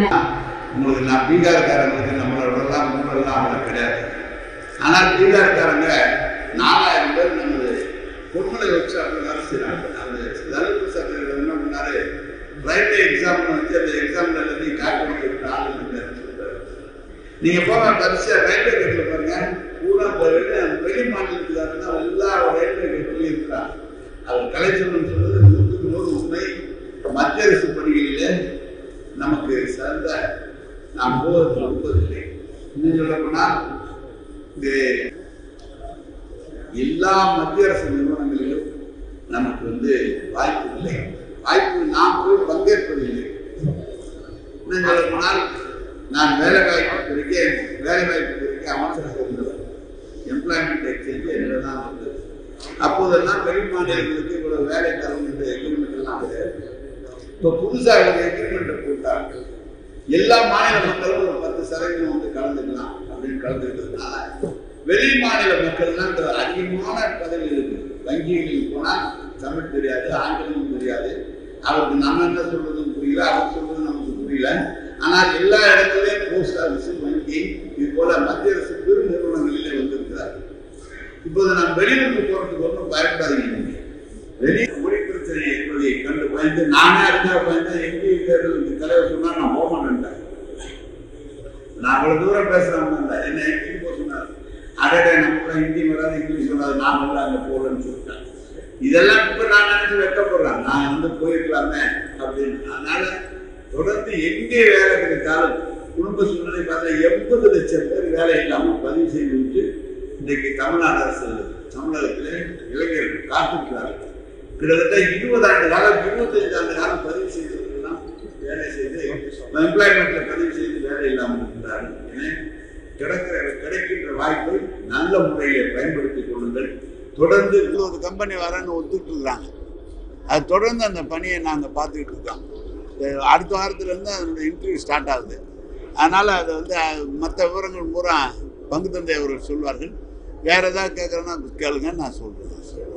உங்களுக்கு நான் பீகார்காரங்களுக்கு நம்மளோடலாம் ஊழல்லாம் அவ்வளோ கிடையாது ஆனால் பீகார்காரங்க நாலாயிரம் பேர் நமது பொருளை வச்சு அப்படி வேலை செய்கிறாங்க அந்த லலித் சார் என்ன பண்ணாரு ரயில்வே எக்ஸாம் வச்சு அந்த எக்ஸாம்ல எல்லாத்தையும் காப்பி பண்ணி ஆள் இல்லைன்னு சொல்றாரு நீங்க போக வரிசையா ரயில்வே கேட்ல பாருங்க பூரா இந்த வெளி வெளி மாநிலத்துக்காரங்க எல்லா ரயில்வே கேட்லையும் இருக்கிறாங்க அவர் கலைச்செல்வன் சொல்றது நூற்றுக்கு நூறு உண்மை மத்திய அரசு பணிகளிலே நமக்கு சிறந்த நாம் போவதற்கு ஒப்பதில்லை இன்னும் சொல்ல போனால் இந்த எல்லா மத்திய அரசு நிறுவனங்களிலும் நமக்கு வந்து வாய்ப்பு இல்லை வாய்ப்பு நாம் போய் பங்கேற்பதில்லை இன்னும் சொல்ல போனால் நான் வேலை வாய்ப்பு துறைக்கு வேலை வாய்ப்பு துறைக்கு அமைச்சராக இருந்தவர் எம்ப்ளாய்மெண்ட் எக்ஸ்சேஞ்ச் என்னிடம் தான் வந்தது அப்போதெல்லாம் வெளி மாநிலங்களுக்கு இவ்வளவு வேலை தரும் என்ற எக்ரிமெண்ட் எல்லாம் கிடையாது இப்போ புதுசாக ஒரு எக்ரிமெண்ட் போட்டாங்க எல்லா மாநில மக்களும் ஒரு பத்து சதவீதம் வந்து கலந்துக்கலாம் அப்படின்னு கலந்துக்கிறதுனால வெளி மாநில மக்கள்லாம் இந்த அதிகமான பதவி இருக்கு வங்கிகளில் போனால் தமிழ் தெரியாது ஆங்கிலமும் தெரியாது அவருக்கு நம்ம என்ன சொல்றதும் புரியல அவர் சொல்றது நமக்கு புரியல ஆனால் எல்லா இடத்துலையும் போஸ்ட் ஆஃபீஸ் வங்கி இது போல மத்திய அரசு பெரு நிறுவனங்களிலே வந்திருக்கிறார் இப்போது நான் வெளியூருக்கு போறதுக்கு ஒன்றும் பயப்படாதீங்க நீங்க. வெளியே மொழி பிரச்சனை என்பதை கண்டு பயந்து நானே இருந்தா பயந்து எங்கே தேர்தலுக்கு தலைவர் சொன்னா நான் போக மாட்டேன்ட்டேன் நான் அவ்வளவு தூரம் பேசுறவங்க என்ன எங்கே போக சொன்னார் அடடே நமக்கு ஹிந்தி வராது இங்கிலீஷ் வராது நான் வந்து அங்கே போகலன்னு சொல்லிட்டேன் இதெல்லாம் இப்ப நான் நினைச்சு வெட்டப்படுறேன் நான் வந்து போயிருக்கலாமே அப்படின்னு அதனால தொடர்ந்து எங்கே வேலை கிடைத்தாலும் குடும்ப சூழ்நிலை பார்த்தா எண்பது லட்சம் பேர் வேலை இல்லாமல் பதிவு செய்து விட்டு இன்றைக்கு தமிழ்நாடு அரசு தமிழகத்திலே இளைஞர்கள் காத்திருக்கிறார்கள் கிட்டத்தட்ட இருபது ஆண்டு காலம் இருபத்தைந்து ஆண்டு காலம் பதிவு செய்தவர்கள்லாம் வேலை செய்து எம்ப்ளாய்மெண்ட்ல பதிவு செய்து வேலை இல்லாமல் இருக்கிறார்கள் எனவே கிடைக்கிற கிடைக்கின்ற வாய்ப்பை நல்ல முறையில பயன்படுத்திக் கொள்ளுங்கள் தொடர்ந்து ஒரு கம்பெனி வரேன்னு ஒத்துட்டு இருக்கிறாங்க அது தொடர்ந்து அந்த பணியை நாங்கள் பார்த்துக்கிட்டு இருக்கோம் அஹ் அடுத்த வாரத்துல இருந்து அதனுடைய இன்டர்வியூ ஸ்டார்ட் ஆகுது அதனால அது வந்து மற்ற விவரங்கள் பூரா பங்கு தந்தை அவர்கள் சொல்வார்கள் வேற ஏதாவது கேட்கறேன்னா கேளுங்க நான் சொல்றேன்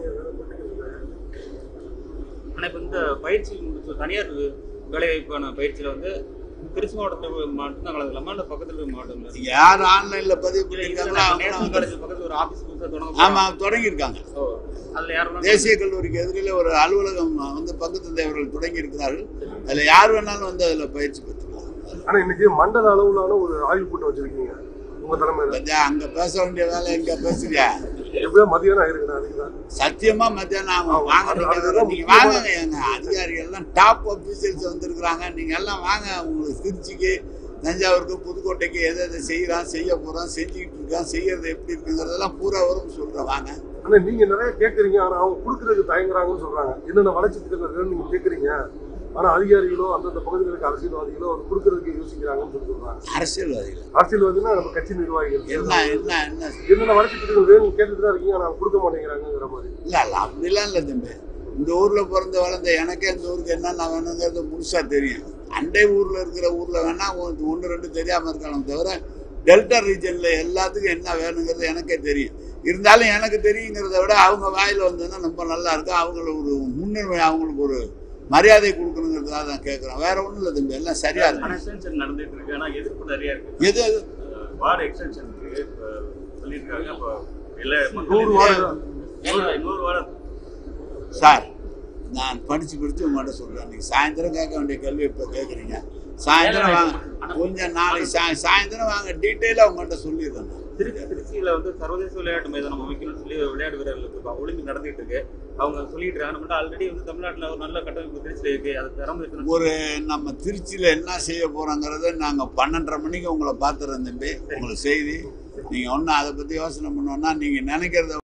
ஆனா இப்ப இந்த பயிற்சி முடிச்ச தனியார் வேலைவாய்ப்பான பயிற்சியில வந்து திருச்சி மாவட்டத்தில் மட்டும்தான் கலந்துக்கலாமா இல்ல பக்கத்துல இருக்க மாவட்டம் யார் ஆன்லைன்ல பதிவு பண்ணிருக்காங்களோ அவங்க நேஷனல் வந்து- காலேஜ் பக்கத்துல ஒரு ஆபீஸ் புதுசா தொடங்க ஆமா தொடங்கியிருக்காங்க ஓ, அதுல யாரும் தேசிய கல்லூரிக்கு எதிரிலே ஒரு அலுவலகம் வந்து பங்கு தந்தை அவர்கள் தொடங்கி இருக்கிறார்கள் அதுல யார் வேணாலும் வந்து அதுல பயிற்சி பெற்றுக்கலாம் ஆனா இன்னைக்கு மண்டல அளவுலான ஒரு ஆய்வு கூட்டம் வச்சிருக்கீங்க உங்க தலைமையில பத்தியா, அங்க பேச வேண்டிய வேலை எங்க பேசுறியா எப்படியோ மதியானம் ஆயிருக்குண்ணா அதுக்கு தான் சத்தியமா மத்தியானம் அவங்க வாங்க நீங்க வேற- நீங்க வாங்க எங்க அதிகாரிகள் எல்லாம் டாப் ஆபீசர்ஸ் வந்திருக்கிறாங்க நீங்க எல்லாம் வாங்க உங்களுக்கு திருச்சிக்கு தஞ்சாவூருக்கு புதுக்கோட்டைக்கு எதை எதை செய்யறான் செய்ய போறான் செஞ்சுக்கிட்டு இருக்கான் செய்யறது எப்படி இருக்குங்கிறதெல்லாம் பூரா வரும் சொல்றேன் வாங்க ஆனா நீங்க நிறைய கேக்குறீங்க ஆனா அவங்க கொடுக்கறதுக்கு தயங்குறாங்கன்னு சொல்றாங்க என்னென்ன வளர்ச்சி திட்டங்கள் வேணும்னு நீங்க கேக்குறீங்க ஆனா அதிகாரிகளோ அந்தந்த பகுதிகளுக்கு அரசியல்வாதிகளோ அவர் கொடுக்கறதுக்கு யோசிக்கிறாங்கன்னு சொல்லி சொல்றாங்க அரசியல்வாதிகள் அரசியல்வாதினா நம்ம கட்சி நிர்வாகிகள் என்ன என்ன என்ன என்னென்ன வளர்ச்சி திட்டங்கள் வேணும்னு கேட்டுட்டு தான் இருக்கீங்க ஆனா அவங்க கொடுக்க மாட்டேங்கிறாங்கிற மாதிரி இல்ல இல்ல அப்படிலாம் இல்லை தம்பி இந்த ஊர்ல பிறந்து வளர்ந்த எனக்கே இந்த ஊருக்கு என்னென்ன வேணுங்கிறது முழுசா தெரியும் அண்டை ஊர்ல இருக்கிற ஊர்ல வேணா ஒன்று ஒன்று ரெண்டு தெரியாம இருக்கலாம் தவிர டெல்டா ரீஜன்ல எல்லாத்துக்கும் என்ன வேணுங்கிறது எனக்கே தெரியும் இருந்தாலும் எனக்கு தெரியுங்கிறத விட அவங்க வாயில வந்ததுன்னா ரொம்ப நல்லா இருக்கும் அவங்கள ஒரு முன்னுரிமை அவங்களுக்கு ஒரு மரியாதை கொடுக்கணுங்கிறதுக்காக தான் கேட்குறேன் வேற ஒன்றும் இல்லை தம்பி எல்லாம் சரியா ஆனா இருக்கும் எக்ஸ்டென்ஷன் நடந்துட்டு இருக்கு ஆனா எதிர்ப்பு நிறைய இருக்கு எது எது வார்டு எக்ஸ்டென்ஷனுக்கு இப்ப சொல்லியிருக்காங்க அப்ப எல்லா நூறு வார்டு மக்களும் நூறு வார்டு சார் நான் படிச்சு படிச்சு உங்கள்கிட்ட சொல்றேன் நீங்க சாயந்தரம் கேட்க வேண்டிய கேள்வி இப்ப கேட்குறீங்க சாயந்தரம் வாங்க கொஞ்சம் நாளைக்கு சாய் சாயந்தரம் வாங்க டீட்டெயிலாக உங்கள்கிட்ட சொல்லிடுறேன் நான். திருச்சி திருச்சியில வந்து சர்வதேச விளையாட்டு மைதானம் அமைக்கணும்னு சொல்லி விளையாட்டு வீரர்களுக்கு இப்ப ஒலிம்பிக் நடந்துட்டு இருக்கு அவங்க சொல்லிட்டு இருக்காங்க நம்ம ஆல்ரெடி வந்து தமிழ்நாட்டுல ஒரு நல்ல கட்டமைப்பு திருச்சியில இருக்கு அது திறந்து வைக்கணும் ஒரு நம்ம திருச்சியில் என்ன செய்ய போறோங்கிறத நாங்கள் பன்னெண்டரை மணிக்கு உங்களை பார்த்துறோம் தம்பி உங்களுக்கு செய்தி நீங்கள் ஒன்றும் அதை பற்றி யோசனை பண்ணோன்னா நீங்கள் நினைக்கிறத